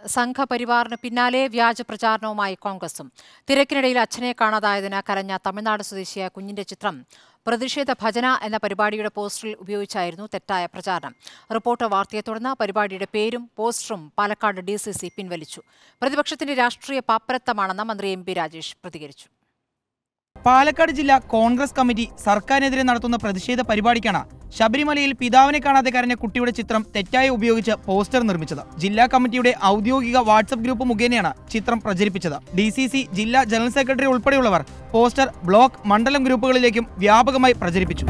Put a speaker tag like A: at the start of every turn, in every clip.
A: സംഘപരിവാറിന് പിന്നാലെ വ്യാജ പ്രചാരണവുമായി കോൺഗ്രസും തിരക്കിനിടയിൽ അച്ഛനെ കാണാതായതിന് കരഞ്ഞ തമിഴ്നാട് സ്വദേശിയായ കുഞ്ഞിന്റെ ചിത്രം പ്രതിഷേധ ഭജന എന്ന പരിപാടിയുടെ പോസ്റ്ററിൽ ഉപയോഗിച്ചായിരുന്നു തെറ്റായ പ്രചാരണം റിപ്പോർട്ടർ വാർത്തയെ തുടർന്ന് പരിപാടിയുടെ പേരും പോസ്റ്ററും പാലക്കാട് ഡി സി സി പിൻവലിച്ചു പ്രതിപക്ഷത്തിന്റെ രാഷ്ട്രീയ പാപ്പരത്തമാണെന്ന് മന്ത്രി എം പി രാജേഷ് പ്രതികരിച്ചു
B: പാലക്കാട് ജില്ലാ കോൺഗ്രസ് കമ്മിറ്റി സർക്കാരിനെതിരെ നടത്തുന്ന പ്രതിഷേധ പരിപാടിക്കാണ് ശബരിമലയിൽ പിതാവിനെ കാണാതെ കരഞ്ഞ കുട്ടിയുടെ ചിത്രം തെറ്റായി ഉപയോഗിച്ച് പോസ്റ്റർ നിർമ്മിച്ചത് ജില്ലാ കമ്മിറ്റിയുടെ ഔദ്യോഗിക വാട്സപ്പ് ഗ്രൂപ്പ് മുഖേനയാണ് ചിത്രം പ്രചരിപ്പിച്ചത് ഡി സി സി ജില്ലാ ജനറൽ സെക്രട്ടറി ഉൾപ്പെടെയുള്ളവർ പോസ്റ്റർ ബ്ലോക്ക് മണ്ഡലം ഗ്രൂപ്പുകളിലേക്കും വ്യാപകമായി പ്രചരിപ്പിച്ചു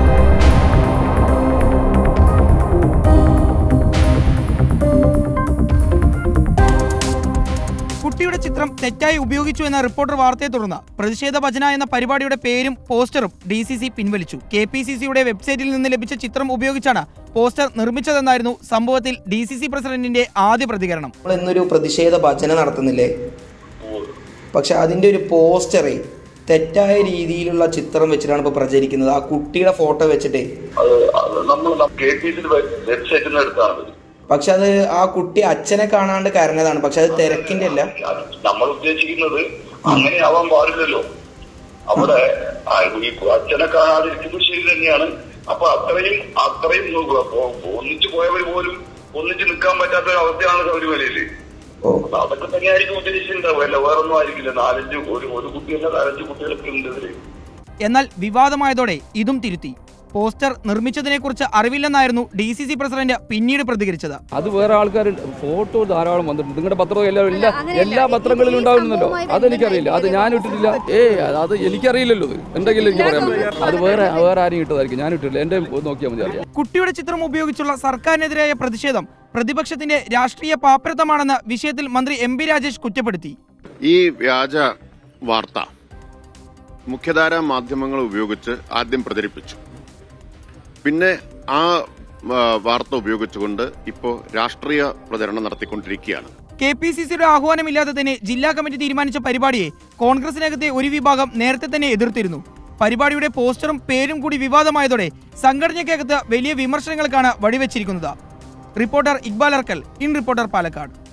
B: കുട്ടിയുടെ ചിത്രം തെറ്റായി ഉപയോഗിച്ചു എന്ന റിപ്പോർട്ടർ വാർത്തയെ തുടർന്ന് പ്രതിഷേധ ഭജന എന്ന പരിപാടിയുടെ പേരും പോസ്റ്ററും ഡി സി സി പിൻവലിച്ചു കെ പി സി സിയുടെ വെബ്സൈറ്റിൽ നിന്ന് ലഭിച്ച ചിത്രം ഉപയോഗിച്ചാണ് പോസ്റ്റർ നിർമ്മിച്ചതെന്നായിരുന്നു സംഭവത്തിൽ ഡി സി സി പ്രസിഡന്റിന്റെ ആദ്യ പ്രതികരണം
C: നമ്മൾ ഇന്നൊരു പ്രതിഷേധ ഭജന നടത്തുന്നില്ലേ പക്ഷെ അതിൻ്റെ ഒരു പോസ്റ്ററെ തെറ്റായ രീതിയിലുള്ള ചിത്രം വെച്ചിട്ടാണ് ഇപ്പോൾ പ്രചരിക്കുന്നത് ആ കുട്ടിയുടെ ഫോട്ടോ വെച്ചിട്ടേ
D: അത് അത് നമ്മൾ കെ പി സി വെബ്സൈറ്റിൽ നിന്ന് എടുത്താണ്
C: പക്ഷെ അത് ആ കുട്ടി അച്ഛനെ കാണാണ്ട് കരഞ്ഞതാണ് പക്ഷെ അത് തിരക്കിന്റെ അല്ല
D: അത് നമ്മൾ ഉദ്ദേശിക്കുന്നത് അങ്ങനെ ആവാൻ പാടില്ലല്ലോ അവിടെ ആ ഈ അച്ഛനെ കാണാതിരിക്കുന്നത് ശരി തന്നെയാണ് അപ്പൊ അത്രയും അത്രയും നോക്കുക. അപ്പൊ ഒന്നിച്ചു പോയവർ പോലും ഒന്നിച്ച് നിൽക്കാൻ പറ്റാത്ത ഒരു അവസ്ഥയാണ് ശബരിമലയില്
C: ഓ
D: അപ്പൊ അതൊക്കെ തന്നെയായിരിക്കും ഉദ്ദേശിച്ചിട്ടുണ്ടാവും അല്ല വേറൊന്നും ആയിരിക്കില്ല നാലഞ്ച് ഒരു ഒരു കുട്ടിയല്ല നാലഞ്ച് കുട്ടികളൊക്കെ ഉണ്ട് ഇതില്
B: എന്നാൽ വിവാദമായതോടെ ഇതും തിരുത്തി പോസ്റ്റർ നിർമ്മിച്ചതിനെക്കുറിച്ച് അറിവില്ലെന്നായിരുന്നു ഡി സി സി പ്രസിഡന്റ് പിന്നീട് പ്രതികരിച്ചത്
E: അത് വേറെ ആൾക്കാർ ഫോട്ടോ ധാരാളം വന്നിട്ടുണ്ട് നിങ്ങളുടെ പത്രം എല്ലാവരും എല്ലാ എല്ലാ പത്രങ്ങളിലും ഉണ്ടാവുന്നല്ലോ അതെനിക്കറിയില്ല അത് ഞാൻ ഇട്ടിട്ടില്ല ഏ അത് എനിക്കറിയില്ലല്ലോ ഇത് എന്തെങ്കിലും എനിക്ക് പറയാൻ പറ്റും അത് വേറെ വേറെ ആരും ഇട്ടതായിരിക്കും ഞാൻ ഇട്ടിട്ടില്ല എന്റെ നോക്കിയാൽ മതി അറിയാം
B: കുട്ടിയുടെ ചിത്രം ഉപയോഗിച്ചുള്ള സർക്കാരിനെതിരായ പ്രതിഷേധം പ്രതിപക്ഷത്തിന്റെ രാഷ്ട്രീയ പാപ്പരത്തമാണെന്ന് വിഷയത്തിൽ മന്ത്രി എം പി രാജേഷ് കുറ്റപ്പെടുത്തി
F: ഈ വ്യാജ വാർത്ത മുഖ്യധാരാ മാധ്യമങ്ങൾ ഉപയോഗിച്ച് ആദ്യം പ്രചരിപ്പിച്ചു പിന്നെ ആ ആ, വാർത്ത ഉപയോഗിച്ചുകൊണ്ട് ഇപ്പോൾ രാഷ്ട്രീയ പ്രചരണം നടത്തിക്കൊണ്ടിരിക്കുകയാണ്
B: കെ പി സി സിയുടെ ആഹ്വാനമില്ലാതെ തന്നെ ജില്ലാ കമ്മിറ്റി തീരുമാനിച്ച പരിപാടിയെ കോൺഗ്രസിനകത്തെ ഒരു വിഭാഗം നേരത്തെ തന്നെ എതിർത്തിരുന്നു പരിപാടിയുടെ പോസ്റ്ററും പേരും കൂടി വിവാദമായതോടെ സംഘടനയ്ക്കകത്ത് വലിയ വിമർശനങ്ങൾക്കാണ് വഴിവെച്ചിരിക്കുന്നത് reporter Iqbal Arkal in reporter Palakkad